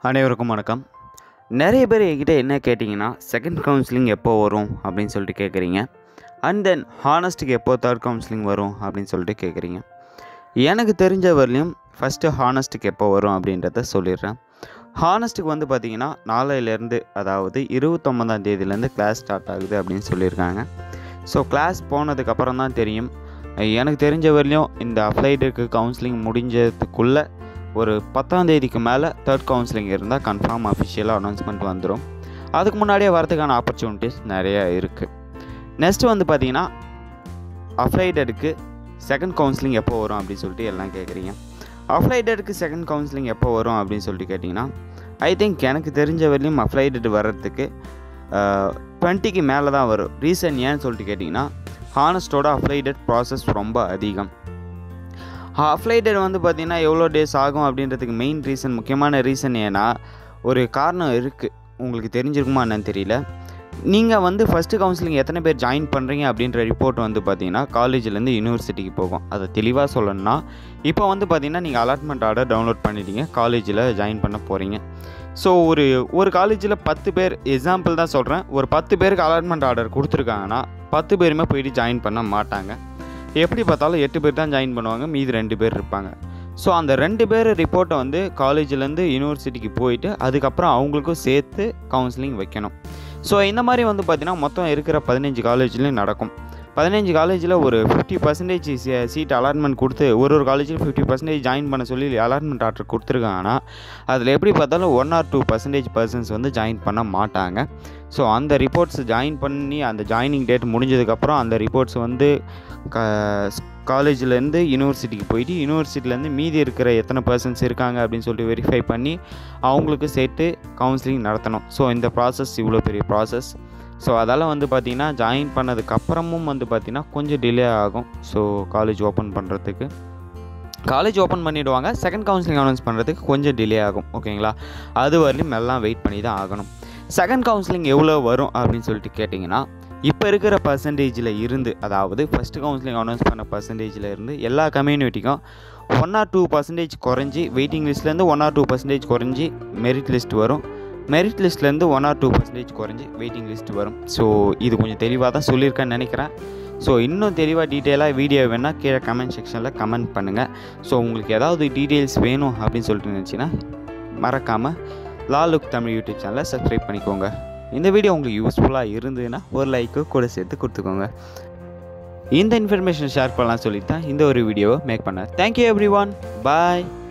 அனைவருக்கும் வணக்கம் நிறைய பேர் என்கிட்ட என்ன கேட்டிங்கன்னா செகண்ட் கவுன்சிலிங் எப்போ வரும் அப்படின்னு சொல்லிட்டு கேட்குறீங்க அண்ட் தென் ஹானஸ்ட்டுக்கு எப்போ தேர்ட் கவுன்சிலிங் வரும் அப்படின்னு சொல்லிட்டு கேட்குறீங்க எனக்கு தெரிஞ்ச வரலையும் ஃபஸ்ட்டு ஹானஸ்ட்டுக்கு எப்போ வரும் அப்படின்றத சொல்லிடுறேன் ஹானஸ்ட்டுக்கு வந்து பார்த்திங்கன்னா நாளையிலேருந்து அதாவது இருபத்தொம்பதாம் தேதியிலேருந்து கிளாஸ் ஸ்டார்ட் ஆகுது அப்படின்னு சொல்லியிருக்காங்க ஸோ கிளாஸ் போனதுக்கப்புறம் தான் தெரியும் எனக்கு தெரிஞ்ச வரலையும் இந்த அப்ளைடுக்கு கவுன்சிலிங் முடிஞ்சதுக்குள்ளே ஒரு பத்தாம் தேதிக்கு மேலே தேர்ட் கவுன்சிலிங் இருந்தால் கன்ஃபார்ம் அஃபிஷியலாக அனௌன்ஸ்மெண்ட் வந்துடும் அதுக்கு முன்னாடியே வரதுக்கான ஆப்பர்ச்சுனிட்டிஸ் நிறைய இருக்குது நெக்ஸ்ட் வந்து பார்த்தீங்கன்னா அப்ளைடடுக்கு செகண்ட் கவுன்சிலிங் எப்போ வரும் அப்படின்னு சொல்லிட்டு எல்லாம் கேட்குறீங்க அப்ளைடடுக்கு செகண்ட் கவுன்சிலிங் எப்போ வரும் அப்படின்னு சொல்லிட்டு கேட்டிங்கன்னா ஐ திங்க் எனக்கு தெரிஞ்ச வரையும் அப்ளைடட் வர்றதுக்கு டுவெண்ட்டிக்கு மேலே தான் வரும் ரீசன் ஏன்னு சொல்லிட்டு கேட்டிங்கன்னா ஹானஸ்டோட அப்ளைடட் ப்ராசஸ் ரொம்ப அதிகம் அப்ளைடட் வந்து பார்த்திங்கன்னா எவ்வளோ டேஸ் ஆகும் அப்படின்றதுக்கு மெயின் ரீசன் முக்கியமான ரீசன் ஏன்னா ஒரு காரணம் இருக்குது உங்களுக்கு தெரிஞ்சிருக்குமா என்னன்னு தெரியல நீங்கள் வந்து ஃபஸ்ட்டு கவுன்சிலிங் எத்தனை பேர் ஜாயின் பண்ணுறீங்க அப்படின்ற ரிப்போர்ட் வந்து பார்த்தீங்கன்னா காலேஜ்லேருந்து யூனிவர்சிட்டிக்கு போகும் அதை தெளிவாக சொல்லணும்னா இப்போ வந்து பார்த்தீங்கன்னா நீங்கள் அலாட்மெண்ட் ஆர்டர் டவுன்லோட் பண்ணிட்டீங்க காலேஜில் ஜாயின் பண்ண போகிறீங்க ஸோ ஒரு ஒரு காலேஜில் பத்து பேர் எக்ஸாம்பிள் தான் சொல்கிறேன் ஒரு பத்து பேருக்கு அலாட்மெண்ட் ஆர்டர் கொடுத்துருக்காங்கன்னா பத்து பேருமே போயிட்டு ஜாயின் பண்ண மாட்டாங்க எப்படி பார்த்தாலும் எட்டு பேர் தான் ஜாயின் பண்ணுவாங்க மீதி ரெண்டு பேர் இருப்பாங்க ஸோ அந்த ரெண்டு பேர் ரிப்போர்ட்டை வந்து காலேஜ்லேருந்து யூனிவர்சிட்டிக்கு போயிட்டு அதுக்கப்புறம் அவங்களுக்கும் சேர்த்து கவுன்சிலிங் வைக்கணும் ஸோ இந்த மாதிரி வந்து பார்த்திங்கன்னா மொத்தம் இருக்கிற பதினஞ்சு காலேஜ்லேயும் நடக்கும் பதினஞ்சு காலேஜில் ஒரு ஃபிஃப்டி பர்சன்டேஜ் சீட் அலாட்மெண்ட் கொடுத்து ஒரு ஒரு காலேஜில் ஃபிஃப்டி பர்சன்டேஜ் ஜாயின் பண்ண சொல்லி அலாட்மெண்ட் ஆர்டர் கொடுத்துருக்காங்கன்னா அதில் எப்படி பார்த்தாலும் one or two percentage persons வந்து ஜாயின் பண்ண மாட்டாங்க ஸோ அந்த ரிப்போர்ட்ஸ் ஜாயின் பண்ணி அந்த ஜாயினிங் டேட் முடிஞ்சதுக்கப்புறம் அந்த ரிப்போர்ட்ஸ் வந்து க காலேஜ்லேருந்து யூனிவர்சிட்டிக்கு போயிட்டு யூனிவர்சிட்டிலேருந்து மீதி இருக்கிற எத்தனை பர்சன்ஸ் இருக்காங்க அப்படின்னு சொல்லிட்டு வெரிஃபை பண்ணி அவங்களுக்கு சேர்த்து கவுன்சிலிங் நடத்தணும் ஸோ இந்த ப்ராசஸ் இவ்வளோ பெரிய ப்ராசஸ் ஸோ அதால் வந்து பார்த்திங்கன்னா ஜாயின் பண்ணதுக்கப்புறமும் வந்து பார்த்திங்கன்னா கொஞ்சம் டிலே ஆகும் ஸோ காலேஜ் ஓப்பன் பண்ணுறதுக்கு காலேஜ் ஓப்பன் பண்ணிவிடுவாங்க செகண்ட் கவுன்சிலிங் அனௌன்ஸ் பண்ணுறதுக்கு கொஞ்சம் டிலே ஆகும் ஓகேங்களா அது வரலையும் எல்லாம் வெயிட் பண்ணி தான் ஆகணும் செகண்ட் கவுன்சிலிங் எவ்வளோ வரும் அப்படின்னு சொல்லிட்டு கேட்டிங்கன்னா இப்போ இருக்கிற பர்சன்டேஜில் இருந்து அதாவது ஃபஸ்ட்டு கவுன்சிலிங் அனௌன்ஸ் பண்ண பர்சன்டேஜில் இருந்து எல்லா கம்யூனிட்டிக்கும் ஒன் ஆர் டூ பர்சன்டேஜ் குறைஞ்சி வெயிட்டிங் லிஸ்ட்லேருந்து ஒன் ஆர் டூ பர்சன்டேஜ் குறைஞ்சி மெரிட் லிஸ்ட் வரும் மெரிட் லிஸ்ட்லேருந்து ஒன் ஆர் டூ பர்சன்டேஜ் குறைஞ்சி வெயிட்டிங் லிஸ்ட் வரும் ஸோ இது கொஞ்சம் தெளிவாக தான் சொல்லியிருக்கேன்னு நினைக்கிறேன் ஸோ இன்னும் தெளிவாக டீட்டெயிலாக வீடியோ வேணால் கீழே கமெண்ட் செக்ஷனில் கமெண்ட் பண்ணுங்கள் ஸோ உங்களுக்கு ஏதாவது டீட்டெயில்ஸ் வேணும் அப்படின்னு சொல்லிட்டு நினச்சின்னா மறக்காமல் லாலுக் தமிழ் யூடியூப் சேனலை சப்ஸ்கிரைப் பண்ணிக்கோங்க இந்த வீடியோ உங்களுக்கு யூஸ்ஃபுல்லாக இருந்ததுன்னா ஒரு லைக்கு கூட சேர்த்து கொடுத்துக்கோங்க இந்த இன்ஃபர்மேஷன் ஷேர் பண்ணலாம் சொல்லிட்டு தான் இந்த ஒரு வீடியோவை மேக் பண்ணேன் தேங்க்யூ எவ்ரி ஒன் பாய்